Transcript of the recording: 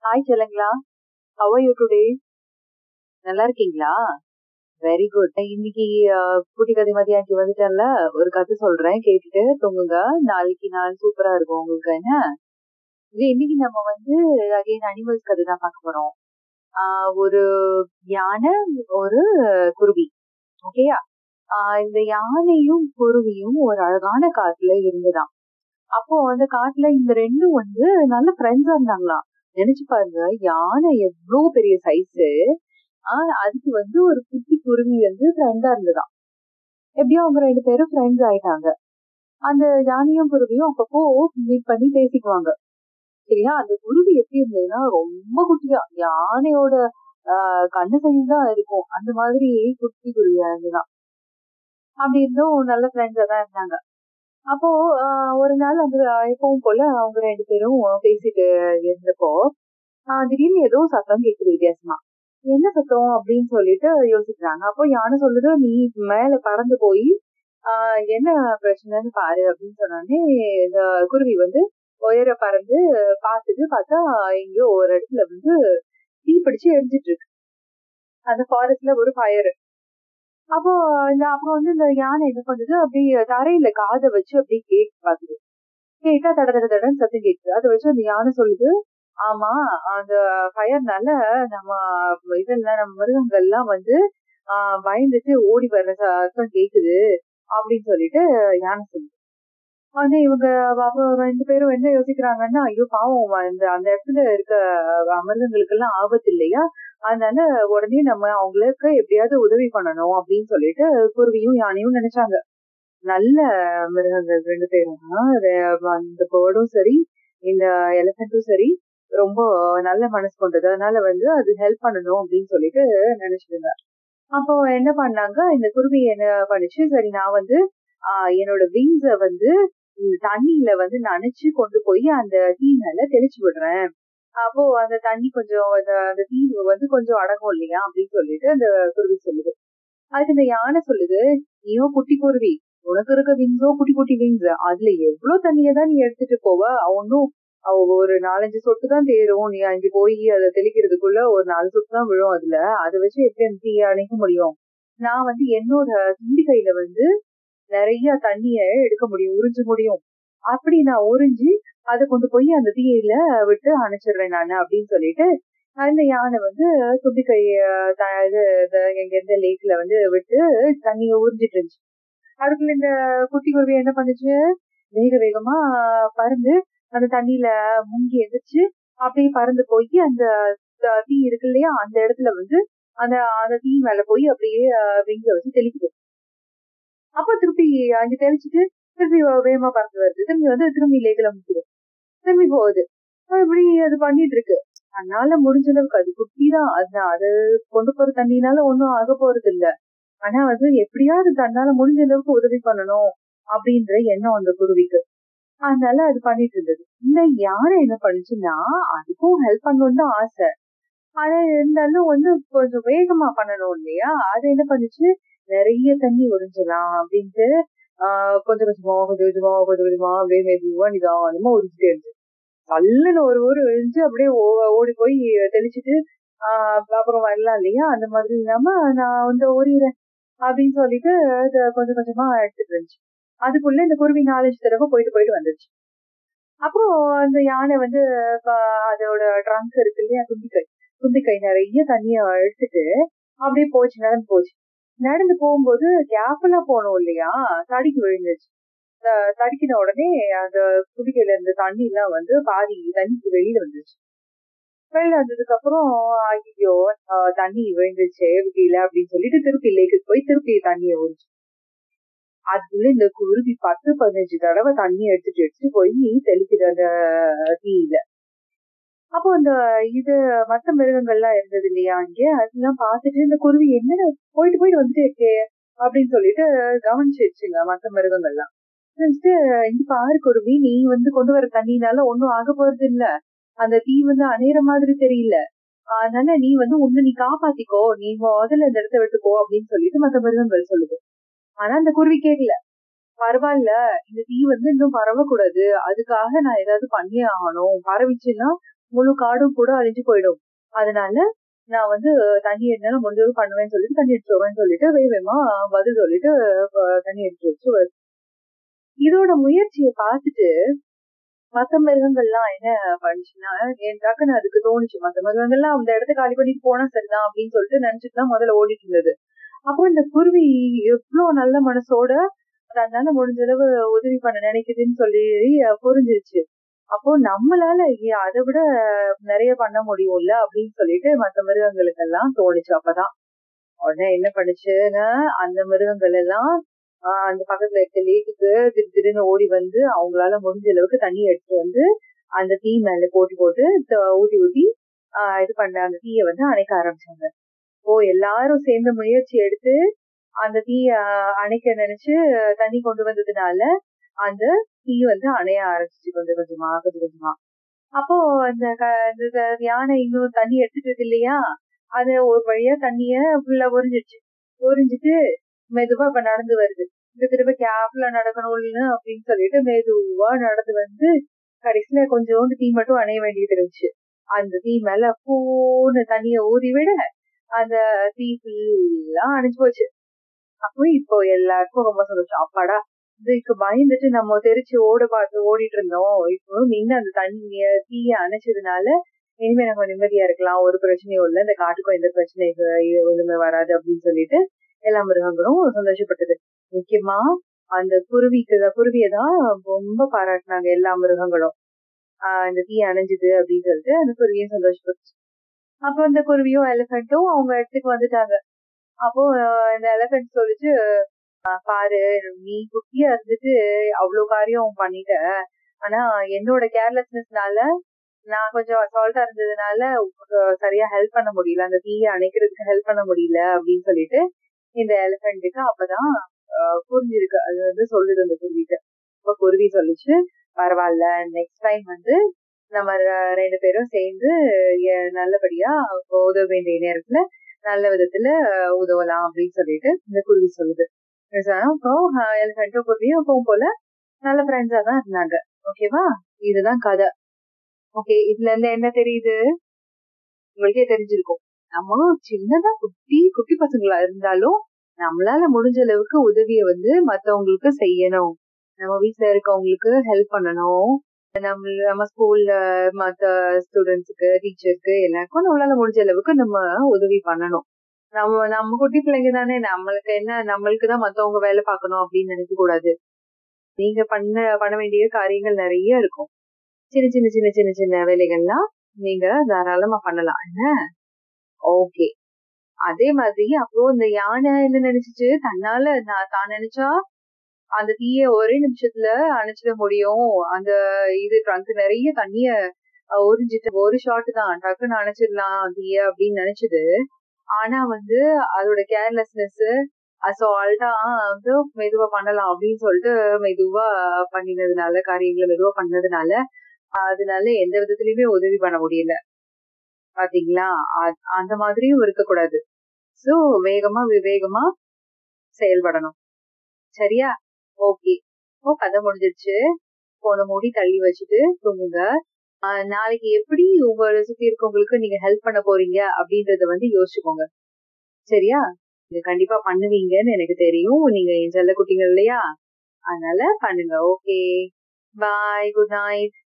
hi செல்லுங்களா how are you today நல்லா இருக்கீங்களா வெரி குட் இன்னைக்கு அஹ், குட்டி கதை மாதிரி ஆண்டி வந்துட்டேன்ல ஒரு கதை சொல்றேன் கேட்டுட்டு தூங்குங்க நாளைக்கு நாள் சூப்பரா இருக்கும் உங்களுக்கு என்ன இது இன்னைக்கு நம்ம வந்து அகைன் அனிமல்ஸ் கதை தான் பார்க்க போறோம் ஆஹ், ஒரு யானை ஒரு குருவி ஓகேயா இந்த யானையும் குருவியும் ஒரு அழகான காட்டுல இருந்துதான் அப்போ அந்த காட்டுல இந்த ரெண்டும் வந்து நல்ல ஃப்ரெண்ட்ஸா இருந்தாங்களாம் நினைச்சு பாருங்க யானை எவ்வளவு பெரிய சைஸ் ஆஹ் அதுக்கு வந்து ஒரு குட்டி குருவி வந்து ஃப்ரெண்டா இருந்ததாம் எப்படியோ அவங்க ரெண்டு பேரும் ஃப்ரெண்ட்ஸ் ஆயிட்டாங்க அந்த யானையும் குருவியும் அப்பப்போ மீட் பண்ணி பேசிக்குவாங்க சரியா அந்த குருவி எப்படி இருந்ததுன்னா ரொம்ப குட்டியா யானையோட ஆஹ் கண்ணு சைஸ் தான் இருக்கும் அந்த மாதிரி குட்டி குருவியா இருந்ததுதான் அப்படி இருந்தும் நல்ல ஃப்ரெண்ட்ஸா தான் இருந்தாங்க அப்போ ஆஹ் ஒரு நாள் அந்த எப்பவும் போல அவங்க ரெண்டு பேரும் பேசிட்டு இருந்தப்போ ஆஹ் திடீர்னு ஏதோ சத்தம் கேக்குது வித்தியாசமா என்ன சத்தம் அப்படின்னு சொல்லிட்டு யோசிக்கிறாங்க அப்போ யானை சொல்லுது நீ மேல பறந்து போய் ஆஹ் என்ன பிரச்சனைன்னு பாரு அப்படின்னு சொன்னோடனே இந்த குருவி வந்து உயர பறந்து பார்த்துட்டு பார்த்தா எங்கேயோ ஒரு இடத்துல வந்து தீ பிடிச்சு எரிஞ்சிட்டு இருக்கு அந்த ஃபாரஸ்ட்ல ஒரு ஃபயர் அப்போ இந்த அப்போ வந்து இந்த யானை என்ன பண்ணுது அப்படியே தரையில காதை வச்சு அப்படியே கேட்டு பாக்குது கேட்டா தட தட தடன்னு சத்தம் கேக்குது அதை வச்சு அந்த யானை சொல்லுது ஆமா அந்த ஃபயர்னால நம்ம இதெல்லாம் நம்ம மிருகங்கள்லாம் வந்து ஆஹ் பயந்துட்டு ஓடி வர்ற சத்தம் கேக்குது அப்படின்னு சொல்லிட்டு யானை சொல்லுது வந்து இவங்க அப்போ ரெண்டு பேரும் என்ன யோசிக்கிறாங்கன்னா ஐயோ பாவம் இந்த அந்த இடத்துல இருக்க மிருகங்களுக்கு எல்லாம் ஆபத்து இல்லையா அதனால உடனே நம்ம அவங்களுக்கு எப்படியாவது உதவி பண்ணணும் அப்படின்னு சொல்லிட்டு குருவியும் யானையும் நினைச்சாங்க நல்ல மிருகங்கள் ரெண்டு பேரும் ஆஹ் அது- அந்த பேர்டும் சரி இந்த எலிபென்ட்டும் சரி ரொம்ப நல்ல மனசு கொண்டது அதனால வந்து அது ஹெல்ப் பண்ணணும் அப்படின்னு சொல்லிட்டு நினைச்சிருங்க அப்போ என்ன பண்ணாங்க இந்த குருவி என்ன பண்ணுச்சு சரி நான் வந்து ஆஹ் என்னோட விங்ஸ வந்து இந்த தண்ணியில வந்து நனைச்சு கொண்டு போய் அந்த தீ மேல தெளிச்சு விடுறேன் அப்போ அந்த தண்ணி கொஞ்சம் அந்த அந்த தீ வந்து கொஞ்சம் அடங்கும் இல்லையா அப்படின்னு சொல்லிட்டு அந்த குருவி சொல்லுது அதுக்கு இந்த யானை சொல்லுது நீயும் குட்டி குருவி உனக்கு இருக்க விங்ஸோ குட்டி குட்டி விங்ஸ் அதுல எவ்வளவு தண்ணியை தான் நீ எடுத்துட்டு போவ ஒன்னும் ஒரு நாலஞ்சு சொட்டு தான் தேரும் நீ அங்க போய் அதை தெளிக்கிறதுக்குள்ள ஒரு நாலு சொட்டு தான் விழும் அதுல அதை வச்சு எப்படி அந்த தீயை அணைக்க முடியும் நான் வந்து என்னோட துண்டி கையில வந்து நிறைய தண்ணிய எடுக்க முடியும் உறிஞ்ச முடியும் அப்படி நான் உறிஞ்சி அதை கொண்டு போய் அந்த தீயில விட்டு அணைச்சிடுறேன் நானு அப்படின்னு சொல்லிட்டு அந்த யானை வந்து துண்டி கை த- இது இது எங்க இருந்த லேக்ல வந்து விட்டு தண்ணிய உறிஞ்சிட்டு இருந்துச்சு அதுக்குள்ள இந்த குட்டி குருவி என்ன பண்ணுச்சு வேக வேகமா பறந்து அந்த தண்ணியில முங்கி எந்திரிச்சு அப்படியே பறந்து போய் அந்த த- தீ இருக்கு இல்லையா அந்த இடத்துல வந்து அந்த அந்த தீ மேல போய் அப்படியே விங்க வச்சு தெளிக்குது அப்ப திருப்பி அங்க தெளிச்சுட்டு திருப்பி வேகமா பறந்து வருது திரும்பி வந்து திரும்பி லேக்கில முக்கிது திரும்பி போகுது அஹ் இப்படி அது பண்ணிட்டு இருக்கு அதனால முடிஞ்ச அளவுக்கு அது குட்டி தான் அது அது கொண்டு போற தண்ணினால ஒண்ணும் ஆக போறது இல்ல ஆனா வந்து எப்படியாவது தன்னால முடிஞ்ச அளவுக்கு உதவி பண்ணணும் அப்படின்ற எண்ணம் அந்த குருவிக்கு அதனால அது பண்ணிட்டு இருந்தது இந்த யானை என்ன பண்ணுச்சுன்னா அதுக்கும் ஹெல்ப் பண்ணணும்னு தான் ஆசை ஆனா இருந்தாலும் வந்து கொஞ்சம் வேகமா பண்ணணும் இல்லையா அது என்ன பண்ணுச்சு நிறைய தண்ணி உறிஞ்சலாம் அப்படின்ட்டு ஆஹ் கொஞ்சம் கொஞ்சமா கொஞ்சம் கொஞ்சமா கொஞ்சம் கொஞ்சமா அப்படியே மெதுவா நிதானமா உறிஞ்சிட்டே இருந்துச்சு சல்லுன்னு ஒரு ஊர் விழிஞ்சு அப்படியே ஓ- ஓடி போய் தெளிச்சுட்டு ஆஹ் அப்புறம் வரலாம் இல்லையா அந்த மாதிரி இல்லாம நான் வந்து ஓடிடுறேன் அப்படின்னு சொல்லிட்டு அதை கொஞ்சம் கொஞ்சமா எடுத்துட்டு இருந்துச்சு அதுக்குள்ள இந்த குருவி நாலஞ்சு தடவை போயிட்டு போயிட்டு வந்துருச்சு அப்புறம் அந்த யானை வந்து ப- அதோட ட்ரங்க் இருக்கு இல்லையா தும்பிக்கை தும்பிக்கை நிறைய தண்ணிய எடுத்துட்டு அப்படியே போச்சு நடந்து போச்சு நடந்து போகும்போது கேப்ல போனோம் இல்லையா தடிக்கு விழுந்துச்சு த- தடிக்கின உடனே அந்த தும்பிக்கையில இருந்த தண்ணி எல்லாம் வந்து பாதி தண்ணிக்கு வெளியில வந்துச்சு வெளியில வந்ததுக்கு அப்புறம் ஐயோ தண்ணி விழுந்துச்சு விட்டியில அப்படின்னு சொல்லிட்டு திருப்பி லேக்குக்கு போய் திருப்பி தண்ணியை ஊறிச்சு அதுக்குள்ள இந்த குருவி பத்து பதினஞ்சு தடவை தண்ணி எடுத்துட்டு எடுத்துட்டு போய் தெளிக்குது அந்த தீயில அப்போ அந்த இது மத்த மிருகங்கள்லாம் இருந்தது இல்லையா அங்கே அதெல்லாம் பார்த்துட்டு இந்த குருவி என்ன போயிட்டு போயிட்டு வந்துட்டே இருக்கே அப்படின்னு சொல்லிட்டு கவனிச்சிருச்சுங்க மத்த மிருகங்கள்லாம் Next, இங்க பாரு குருவி நீ வந்து கொண்டு வர தண்ணினால ஒண்ணும் ஆக போறது இல்ல அந்த தீ வந்து அணையிற மாதிரி தெரியல அதனால நீ வந்து உன்னை நீ காப்பாத்திக்கோ நீ முதல்ல இந்த இடத்த விட்டு போ அப்படின்னு சொல்லிட்டு மத்த மிருகங்கள் சொல்லுது ஆனா அந்த குருவி கேட்கல பரவாயில்ல இந்த தீ வந்து இன்னும் பரவக்கூடாது அதுக்காக நான் ஏதாவது பண்ணியே ஆகணும் பரவிச்சுன்னா முழு காடும் கூட அழிஞ்சு போயிடும் அதனால நான் வந்து தண்ணி என்னால முடிஞ்சது பண்ணுவேன்னு சொல்லிட்டு தண்ணி எடுத்து வருவேன்னு சொல்லிட்டு வேகமா பதில் சொல்லிட்டு அஹ், தண்ணி எடுத்து வச்சு வருது இதோட முயற்சியை பார்த்துட்டு மத்த மிருகங்கள்லாம் என்ன பண்ணுச்சுன்னா என் டக்குன்னு அதுக்கு தோணுச்சு மத்த மிருகங்கள்லாம் அந்த இடத்த காலி பண்ணிட்டு போனா சரிதான் அப்படின்னு சொல்லிட்டு நினைச்சிட்டு தான் முதல்ல ஓடிட்டு இருந்தது அப்போ இந்த குருவி எவ்வளவு நல்ல மனசோட தன்னால முடிஞ்ச அளவு உதவி பண்ண நினைக்குதுன்னு சொல்லி அஹ், புரிஞ்சிருச்சு அப்போ நம்மளால இ- அதை விட நிறைய பண்ண முடியும்ல அப்படின்னு சொல்லிட்டு மத்த மிருகங்களுக்கு எல்லாம் தோணுச்சு அப்பதான் உடனே என்ன பண்ணுச்சுன்னா அந்த மிருகங்கள் எல்லாம் ஆஹ் அந்த பக்கத்துல இருக்க லேக்குக்கு திரு திருன்னு ஓடி வந்து அவங்களால முடிஞ்ச அளவுக்கு தண்ணி எடுத்துட்டு வந்து அந்த தீ மேல போட்டு போட்டு த- ஊத்தி ஊத்தி ஆஹ் இது பண்ண அந்த தீய வந்து அணைக்க ஆரம்பிச்சாங்க ஓ எல்லாரும் சேர்ந்து முயற்சி எடுத்து அந்த தீய அணைக்க நினைச்சு தண்ணி கொண்டு வந்ததுனால அந்த தீ வந்து அணைய ஆரம்பிச்சு கொஞ்சம் கொஞ்சமா கொஞ்சம் கொஞ்சமா அப்போ அந்த க- இந்த யானை இன்னும் தண்ணி எடுத்துட்டு இருக்கு இல்லையா அது ஒரு வழியா தண்ணிய ஃபுல்லா உறிஞ்சிடுச்சு உறிஞ்சிட்டு மெதுவா இப்ப நடந்து வருது இந்த திரும்ப கேப்ல நடக்கணும்னு அப்படின்னு சொல்லிட்டு மெதுவா நடந்து வந்து கடைசியில கொஞ்சோண்டு தீ மட்டும் அணைய வேண்டியது இருந்துச்சு அந்த தீ மேல பூன்னு தண்ணிய ஊதி விட அந்த தீ ஃபுல்லா அணைஞ்சு போச்சு அப்போ இப்போ எல்லாருக்கும் ரொம்ப சந்தோஷம் அப்பாடா இதுக்கு பயந்துட்டு நம்ம தெரிச்சு ஓட பார்த்து ஓடிட்டு இருந்தோம் இப்போ நின்று அந்த தண்ணிய தீய அணைச்சதுனால இனிமே நம்ம நிம்மதியா இருக்கலாம் ஒரு பிரச்சனையும் இல்ல இந்த காட்டுக்கும் எந்த பிரச்சனையும் ஒண்ணுமே வராது அப்படின்னு சொல்லிட்டு எல்லா மிருகங்களும் சந்தோஷப்பட்டது முக்கியமா அந்த குருவிக்கு குருவியை தான் ரொம்ப பாராட்டினாங்க எல்லா மிருகங்களும் ஆஹ் இந்த தீ அணைஞ்சுது அப்படின்னு சொல்லிட்டு அந்த குருவியும் சந்தோஷப்பட்டுச்சு அப்போ அந்த குருவியும் எலிஃபென்ட்டும் அவங்க இடத்துக்கு வந்துட்டாங்க அப்போ ஆஹ் இந்த எலிஃபென்ட் சொல்லிச்சு ஆஹ் பாரு நீ குட்டியா இருந்துட்டு அவ்வளவு காரியம் பண்ணிட்ட ஆனா என்னோட கேர்லெஸ்னஸ்னால நான் கொஞ்சம் அசால்ட்டா இருந்ததுனால உனக்கு சரியா ஹெல்ப் பண்ண முடியல அந்த தீயை அணைக்கிறதுக்கு ஹெல்ப் பண்ண முடியல அப்படின்னு சொல்லிட்டு இந்த எலிஃபென்ட்டுக்கு அப்பதான் ஆஹ் புரிஞ்சிருக்கு அது வந்து சொல்லுது அந்த குருவிக்கு அப்ப குருவி சொல்லுச்சு பரவாயில்ல நெக்ஸ்ட் டைம் வந்து நம்ம ர- ரெண்டு பேரும் சேர்ந்து எ- நல்லபடியா உதவ வேண்டிய நேரத்துல நல்ல விதத்துல ஆஹ் உதவலாம் அப்படின்னு சொல்லிட்டு இந்த குருவி சொல்லுது அப்புறம் எலிஃபென்ட்டும் குருவியும் எப்பவும் போல நல்ல ஃப்ரெண்ட்ஸா தான் இருந்தாங்க ஓகேவா இதுதான் கதை ஓகே இதுல இருந்து என்ன தெரியுது உங்களுக்கே தெரிஞ்சிருக்கும் நம்ம சின்னதா குட்டி குட்டி பசங்களா இருந்தாலும் நம்மளால முடிஞ்ச அளவுக்கு உதவிய வந்து மத்தவங்களுக்கு செய்யணும் நம்ம வீட்ல இருக்கவங்களுக்கு ஹெல்ப் பண்ணணும் நம்ம நம்ம ஸ்கூல்ல மத்த ஸ்டூடெண்ட்ஸுக்கு டீச்சருக்கு எல்லாருக்கும் நம்மளால முடிஞ்ச அளவுக்கு நம்ம உதவி பண்ணணும் நம்ம நம்ம குட்டி பிள்ளைங்க தானே நம்மளுக்கு என்ன நம்மளுக்கு தான் மத்தவங்க வேலை பார்க்கணும் அப்படின்னு நினைக்க கூடாது நீங்க பண்ண பண்ண வேண்டிய காரியங்கள் நிறைய இருக்கும் சின்ன சின்ன சின்ன சின்ன சின்ன வேலைகள்லாம் நீங்க தாராளமா பண்ணலாம் என்ன ஓகே அதே மாதிரி அப்புறம் இந்த யானை என்ன நினைச்சுச்சு தன்னால நான் தான் நினைச்சா அந்த தீய ஒரே நிமிஷத்துல அணைச்சிட முடியும் அந்த இது ட்ரங்க் நிறைய தண்ணிய அஹ், உறிஞ்சிட்டு ஒரு ஷாட் தான் டக்குன்னு அணைச்சிடலாம் தீய அப்படின்னு நினைச்சது ஆனா வந்து அதோட கேர்லெஸ்னஸ் அசால்ட்டா வந்து மெதுவா பண்ணலாம் அப்படின்னு சொல்லிட்டு மெதுவா பண்ணினதுனால காரியங்களை மெதுவா பண்ணதுனால அதனால எந்த விதத்துலயுமே உதவி பண்ண முடியல பாத்தீங்களா அ- அந்த மாதிரியும் இருக்கக்கூடாது சோ வேகமா விவேகமா செயல்படணும் சரியா ஓகே இப்போ கதை முடிஞ்சிருச்சு போன மூடி தள்ளி வச்சுட்டு தூங்குங்க ஆஹ் நாளைக்கு எப்படி உங்களை சுத்தி இருக்கவங்களுக்கு நீங்க ஹெல்ப் பண்ண போறீங்க அப்படின்றத வந்து யோசிச்சுக்கோங்க சரியா நீங்க கண்டிப்பா பண்ணுவீங்கன்னு எனக்கு தெரியும் நீங்க என் செல்ல குட்டிங்க இல்லையா அதனால பண்ணுங்க ஓகே பாய் குட் நைட்